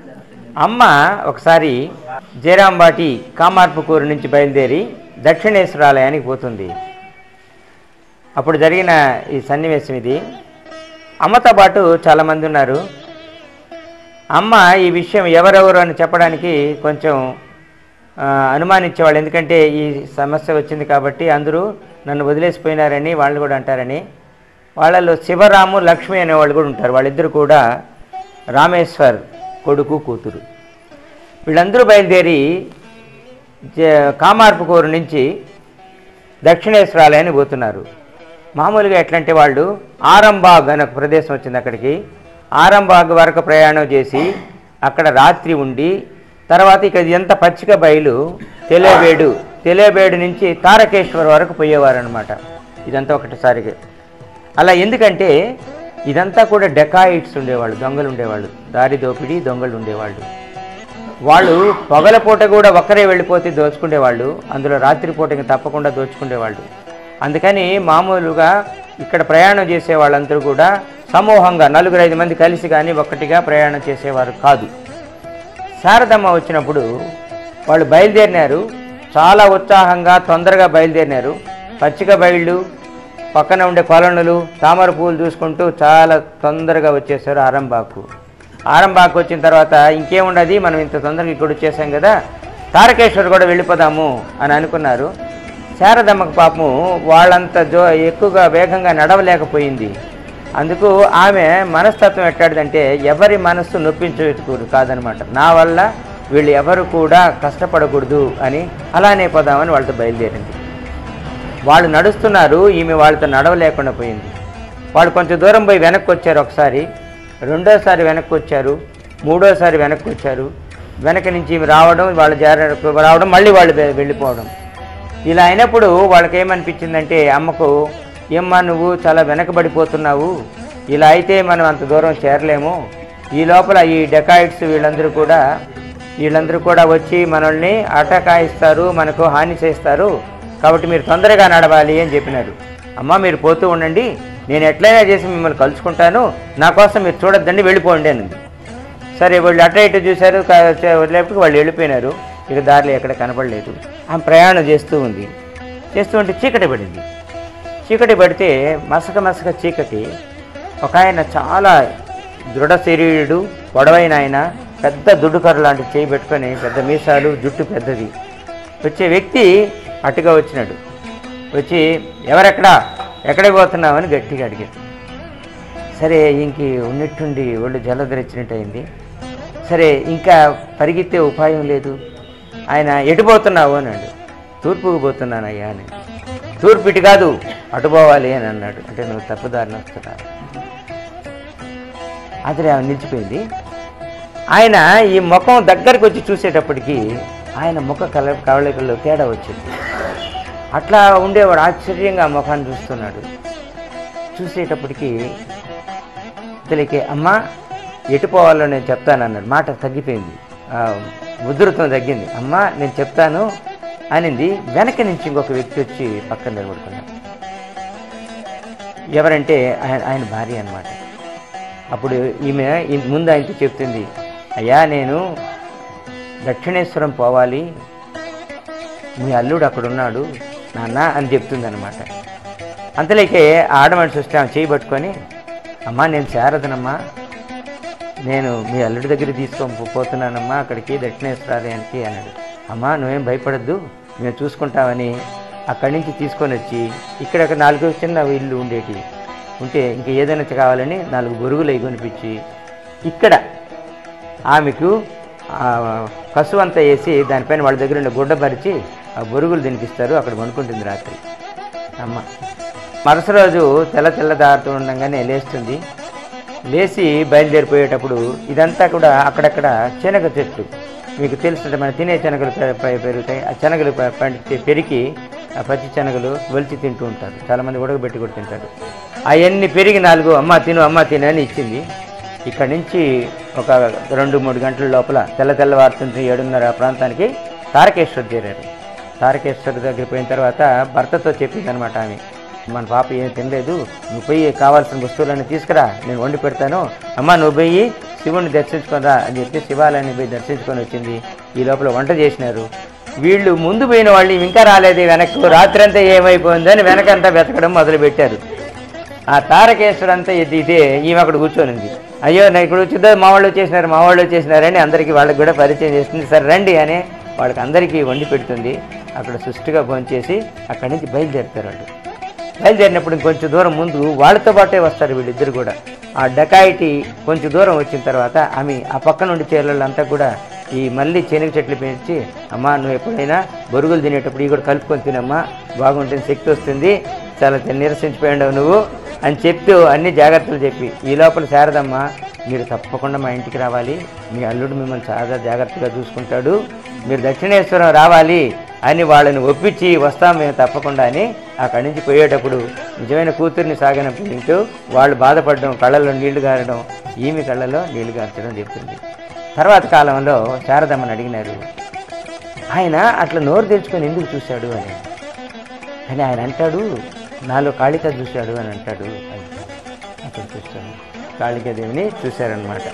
అమ్మ ఒకసారి జయరాంబాటి కామార్పుకూరు నుంచి బయలుదేరి దక్షిణేశ్వరాలయానికి పోతుంది అప్పుడు జరిగిన ఈ సన్నివేశం ఇది అమ్మతో పాటు చాలామంది ఉన్నారు అమ్మ ఈ విషయం ఎవరెవరు అని చెప్పడానికి కొంచెం ఆ, అనుమానించేవాళ్ళు ఎందుకంటే ఈ సమస్య వచ్చింది కాబట్టి అందరూ నన్ను వదిలేసిపోయినారని వాళ్ళు కూడా అంటారని వాళ్ళలో శివరాము లక్ష్మి అనేవాళ్ళు కూడా ఉంటారు వాళ్ళిద్దరు కూడా రామేశ్వర్ కొడుకు కూతురు వీళ్ళందరూ బయలుదేరి జ- కామార్పుకూరు నుంచి దక్షిణేశ్వరాలయాన్ని పోతున్నారు మామూలుగా ఎట్లంటే వాళ్ళు ఆరంబాగ్ అనే ఒక ప్రదేశం వచ్చింది అక్కడికి ఆరంబాగ్ వరకు ప్రయాణం చేసి అక్కడ రాత్రి ఉండి తర్వాత ఇక ఎంత పచ్చిక బయలు తెలియబేడు తెలియబేడు నుంచి తారకేశ్వర్ వరకు పోయేవారనమాట ఇదంతా ఒకటిసారిగా అలా ఎందుకంటే ఇదంతా కూడా డెకాయిట్స్ ఉండేవాళ్ళు దొంగలు ఉండేవాళ్ళు దారి దోపిడీ దొంగలు ఉండేవాళ్ళు వాళ్ళు పగలపూట కూడా ఒక్కరే వెళ్ళిపోతే దోచుకునేవాళ్ళు అందులో రాత్రిపూట ఇంక తప్పకుండా దోచుకునేవాళ్ళు అందుకని మామూలుగా ఇక్కడ ప్రయాణం చేసే వాళ్ళందరూ కూడా సమూహంగా నలుగురు ఐదు మంది కలిసి కానీ ఒక్కటిగా ప్రయాణం చేసేవారు కాదు శారదమ్మ వచ్చినప్పుడు వాళ్ళు బయలుదేరినారు చాలా ఉత్సాహంగా తొందరగా బయలుదేరినారు పచ్చిక బయళ్ళు పక్కన ఉండే కొలనులు తామర పువ్వులు చూసుకుంటూ చాలా తొందరగా వచ్చేసారు ఆరంబాకు ఆరంబాకు వచ్చిన తర్వాత ఇంకేముండదు మనం ఇంత తొందరగా ఇక్కడ వచ్చేసాం కదా తారకేశ్వర్ కూడా వెళ్ళిపోదాము అని అనుకున్నారు శారదమ్మకు పాపము వాళ్ళంత జో ఎక్కువగా వేగంగా నడవలేకపోయింది అందుకు ఆమె మనస్తత్వం ఎట్టాడిదంటే ఎవరి మనస్సు నొప్పించుకోరు కాదనమాట నా వల్ల వీళ్ళు ఎవరు కూడా కష్టపడకూడదు అని అలానే పోదామని వాళ్ళతో బయలుదేరింది వాళ్ళు నడుస్తున్నారు ఈమె వాళ్ళతో నడవలేకుండా పోయింది వాళ్ళు కొంచెం దూరం పోయి వెనక్కి వచ్చారు ఒకసారి రెండోసారి వెనక్కి వచ్చారు మూడోసారి వెనక్కి వచ్చారు వెనక నుంచి ఈమె రావడం వాళ్ళు జార రావడం మళ్ళీ వాళ్ళు వె- వెళ్ళిపోవడం ఇలా అయినప్పుడు వాళ్ళకి ఏమనిపించిందంటే అమ్మకు ఏమ్మా నువ్వు చాలా వెనకబడిపోతున్నావు ఇలా అయితే మనం అంత దూరం చేరలేము ఈ లోపల ఈ డెకాయిట్స్ వీళ్ళందరూ కూడా వీళ్ళందరూ కూడా వచ్చి మనల్ని అటకాయిస్తారు మనకు హాని చేస్తారు కాబట్టి మీరు తొందరగా నడవాలి అని చెప్పినారు అమ్మ మీరు పోతూ ఉండండి నేను ఎట్లయినా చేసి మిమ్మల్ని కలుసుకుంటాను నా కోసం మీరు చూడొద్దండి వెళ్ళిపోండి అనింది సరే వాళ్ళు అటు ఇటు చూశారు క- చ- వదిలేపటికి వాళ్ళు వెళ్ళిపోయినారు ఇక దారిలో ఎక్కడ కనపడలేదు ఆమె ప్రయాణం చేస్తూ ఉంది చేస్తూ ఉంటే చీకటి పడింది చీకటి పడితే మసక మసక చీకటి ఒక ఆయన చాలా దృఢ శరీరుడు పొడవైన ఆయన పెద్ద దుడ్డుకర్ర లాంటి చేయి పెట్టుకొని పెద్ద మీసాలు జుట్టు పెద్దది వచ్చే వ్యక్తి అటుగా వచ్చినాడు వచ్చి ఎవరెక్కడా ఎక్కడికి పోతున్నావని గట్టిగా అడిగాడు సరే ఇంక ఉన్నట్టుండి ఒళ్ళు జలధరించినట్టు అయింది సరే ఇంకా పరిగెత్తే ఉపాయం లేదు ఆయన ఎటు పోతున్నావు అన్నాడు తూర్పుకు పోతున్నానయ్యా అని తూర్పు ఇటు కాదు అటు పోవాలి అని అన్నాడు అంటే నువ్వు తప్పుదారిని వస్తున్నావు అతను ఆమె నిలిచిపోయింది ఆయన ఈ ముఖం దగ్గరికి వచ్చి చూసేటప్పటికి ఆయన ముఖ కల కవళికల్లో తేడా వచ్చింది అట్లా ఉండేవాడు ఆశ్చర్యంగా ఆ ముఖాన్ని చూస్తున్నాడు చూసేటప్పటికి ఇతనికి అమ్మ ఎటు పోవాలో నేను చెప్తాను అన్నాడు మాట తగ్గిపోయింది ఆ, ఉధృతం తగ్గింది అమ్మ నేను చెప్తాను అనింది వెనక నుంచి ఇంకొక వ్యక్తి వచ్చి పక్కన నిలబడుకున్నాడు ఎవరంటే ఆయన ఆయన భార్య అన్నమాట అప్పుడు ఈమె ఈ- ముందు ఆయనతో చెప్తుంది అయ్యా నేను దక్షిణేశ్వరం పోవాలి మీ అల్లుడు అక్కడ ఉన్నాడు నాన్న అని చెప్తుంది అనమాట అంతలోకే ఆ ఆడమనిషి వస్తే ఆమె చేయి పట్టుకొని అమ్మా నేను శారదనమ్మా నేను మీ అల్లుడి దగ్గర తీసుకొని పోతున్నానమ్మా అక్కడికి దక్షిణేశ్వరాలయానికి అన్నాడు అమ్మా నువ్వేం భయపడద్దు మేము చూసుకుంటామని అక్కడి నుంచి తీసుకొని వచ్చి ఇక్కడ ఒక నాలుగు చిన్న ఇల్లు ఉండేటి ఉంటే ఇంక ఏదైనా కావాలని నాలుగు బొరుగులు అవి కొనిపించి ఇక్కడ ఆమెకు ఆ కసు అంతా వేసి దానిపైన వాళ్ళ దగ్గర ఉండే గుడ్డ పరిచి ఆ బొరుగులు తినిపిస్తారు అక్కడ వండుకుంటుంది రాత్రి అమ్మ మరుస రోజు తెల్ల తెల్ల దారుతూ ఉండగానే లేస్తుంది లేచి బయలుదేరిపోయేటప్పుడు ఇదంతా కూడా అక్కడక్కడ శనగ చెట్లు మీకు తెలుసు మన తినే శనగలు పె- పె- పెరుగుతాయి ఆ శనగలు ప- పండి పెరిగి ఆ పచ్చి శనగలు ఒలిచి తింటూ ఉంటారు చాలామంది ఉడకబెట్టి కూడా తింటారు అవన్నీ పెరిగి నాలుగు అమ్మ తిను అమ్మ తిను అని ఇచ్చింది ఇక్కడ నుంచి ఒక రెండు మూడు గంటల లోపల తెల్ల తెల్లవారుతుంది ఏడున్నర ఆ ప్రాంతానికి తారకేశ్వర్ చేరారు తారకేశ్వర్ దగ్గర పోయిన తర్వాత భర్తతో చెప్పింది అనమాట ఆమె మన పాప ఏం తినలేదు నువ్వు పోయి కావాల్సిన వస్తువులన్నీ తీసుకురా నేను వండి పెడతాను అమ్మ నువ్వు పోయి శివుణ్ణి దర్శించుకోరా అని చెప్పి శివాలయాన్ని పోయి దర్శించుకొని వచ్చింది ఈ లోపల వంట చేసినారు వీళ్ళు ముందు పోయిన వాళ్ళు ఇంకా రాలేదు వెనక్కు రాత్రంతా ఏమైపోయిందని వెనకంతా వెతకడం మొదలుపెట్టారు ఆ తారకేశ్వర అంతా ఇది ఇదే ఈమె అక్కడ కూర్చొని ఉంది అయ్యో నేను ఇక్కడ వచ్చిందో మా వాళ్ళు వచ్చేసినారు మా వాళ్ళు వచ్చేసినారని అందరికీ వాళ్ళకి కూడా పరిచయం చేస్తుంది సరే రండి అని వాళ్ళకి అందరికీ వండి పెడుతుంది అక్కడ సుష్టిగా భోంచేసి అక్కడి నుంచి బయలుదేరుతారు వాళ్ళు బయలుదేరినప్పుడు ఇంకొంచెం దూరం ముందు వాళ్ళతో పాటే వస్తారు వీళ్ళిద్దరు కూడా ఆ డకాయిటి కొంచెం దూరం వచ్చిన తర్వాత ఆమె ఆ పక్క నుండి చేరలంతా కూడా ఈ మళ్ళీ చెనిగ చెట్లు పెంచి అమ్మా నువ్వు ఎప్పుడైనా బొరుగులు తినేటప్పుడు ఇవి కూడా కలుపుకొని తినమ్మా బాగుంటుంది శక్తి వస్తుంది చాలా నిరసించిపోయావు నువ్వు అని చెప్తూ అన్ని జాగ్రత్తలు చెప్పి ఈ లోపల శారదమ్మ మీరు తప్పకుండా మా ఇంటికి రావాలి మీ అల్లుడు మిమ్మల్ని చాలా జాగ్రత్తగా చూసుకుంటాడు మీరు దక్షిణేశ్వరం రావాలి అని వాళ్ళని ఒప్పించి వస్తాం మేము తప్పకుండా అని అక్కడి నుంచి పోయేటప్పుడు నిజమైన కూతుర్ని సాగనంపింటూ వాళ్ళు బాధపడడం కళ్ళలో నీళ్లు గారడం ఈమె కళ్ళలో నీళ్లు గార్చడం చెప్తుంది తర్వాత కాలంలో శారదమ్మని అడిగినారు ఆయన అట్లా నోరు తెరుచుకొని ఎందుకు చూశాడు అని కానీ ఆయన అంటాడు నాలో కాళిక చూశాడు అని అంటాడు అని అతను చూస్తాడు కాళికాదేవిని చూశారనమాట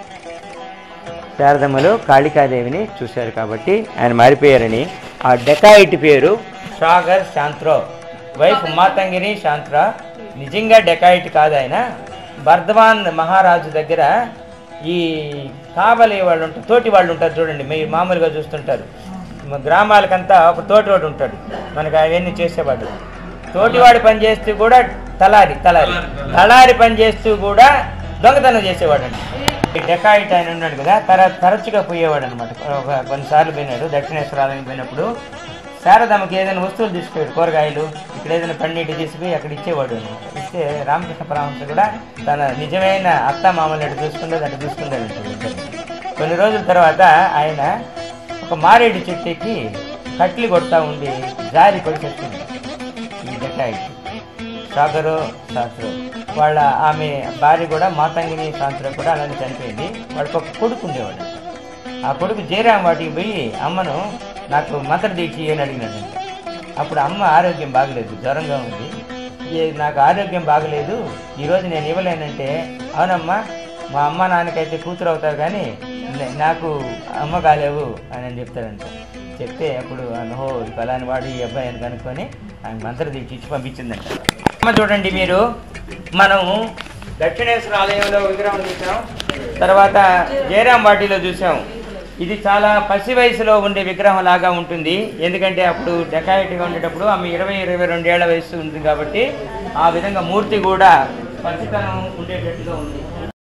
శారదమ్మలో కాళికాదేవిని చూశారు కాబట్టి ఆయన మారిపోయారని ఆ డెకాయిట్ పేరు సాగర్ శాంత్రో వైఫ్ మాతంగిని శాంత్ర నిజంగా డెకాయిట్ కాదు ఆయన బర్ధవాన్ మహారాజు దగ్గర ఈ కావలి వాళ్ళు ఉంటారు తోటి వాళ్ళు ఉంటారు చూడండి మీరు మామూలుగా చూస్తుంటారు మా గ్రామాలకంతా ఒక తోటివాడు ఉంటాడు మనకు అవన్నీ చేసేవాడు తోటివాడు పని చేస్తూ కూడా తలారి తలారి తలారి పని చేస్తూ కూడా దొంగతనం చేసేవాడు అండి ఈ డెకాయిట్ ఆయన ఉన్నాడు కదా తర తరచుగా పోయేవాడు అనమాట ఒక కొన్నిసార్లు పోయినాడు దక్షిణేశ్వరాలయం పోయినప్పుడు శారదమ్మకి ఏదైనా వస్తువులు తీసుకుపోయాడు కూరగాయలు ఇక్కడ ఏదైనా పన్నీటి తీసుకుపోయి అక్కడ ఇచ్చేవాడు అనమాట ఇస్తే రామకృష్ణ పరమహంస కూడా తన నిజమైన అత్త మామూలు అటు చూసుకుంటే అటు చూసుకుంటాడు కొన్ని రోజుల తర్వాత ఆయన ఒక మారేడు చెట్టుకి కట్లు కొడతా ఉండి జారి కొడిచేస్తుంది ఈ డెకాయిట్ సాగరు శాస్త్రు వాళ్ళ ఆమె భార్య కూడా మాతంగిని శాస్త్రం కూడా అలానే చనిపోయింది వాడికి ఒక కొడుకు ఉండేవాడు ఆ కొడుకు జయరాం వాటికి పోయి అమ్మను నాకు మంత్ర దీక్ష అని అడిగినాడంట అప్పుడు అమ్మ ఆరోగ్యం బాగలేదు జ్వరంగా ఉంది "ఏ- నాకు ఆరోగ్యం బాగలేదు ఈరోజు నేను ఇవ్వలేనంటే అవునమ్మా మా అమ్మ నాన్నకైతే కూతురు అవుతావు కానీ నే- నాకు అమ్మ కాలేవు అని అని చెప్తాడంట చెప్తే అప్పుడు ఆమె హో ఈ ఫలాని వాడు ఈ అబ్బాయి అని కనుక్కొని ఆమె మంత్ర దీక్ష ఇచ్చి పంపించిందంట అమ్మ చూడండి మీరు మనము దక్షిణేశ్వర ఆలయంలో విగ్రహం చూసాం తర్వాత జయరాం వాటిలో చూసాం ఇది చాలా పసి వయసులో ఉండే విగ్రహం లాగా ఉంటుంది ఎందుకంటే అప్పుడు డెకాయిట్గా ఉండేటప్పుడు ఆమె ఇరవై ఇరవై రెండేళ్ల వయసు ఉంది కాబట్టి ఆ విధంగా మూర్తి కూడా పసితనం ఉండేటట్టుగా ఉంది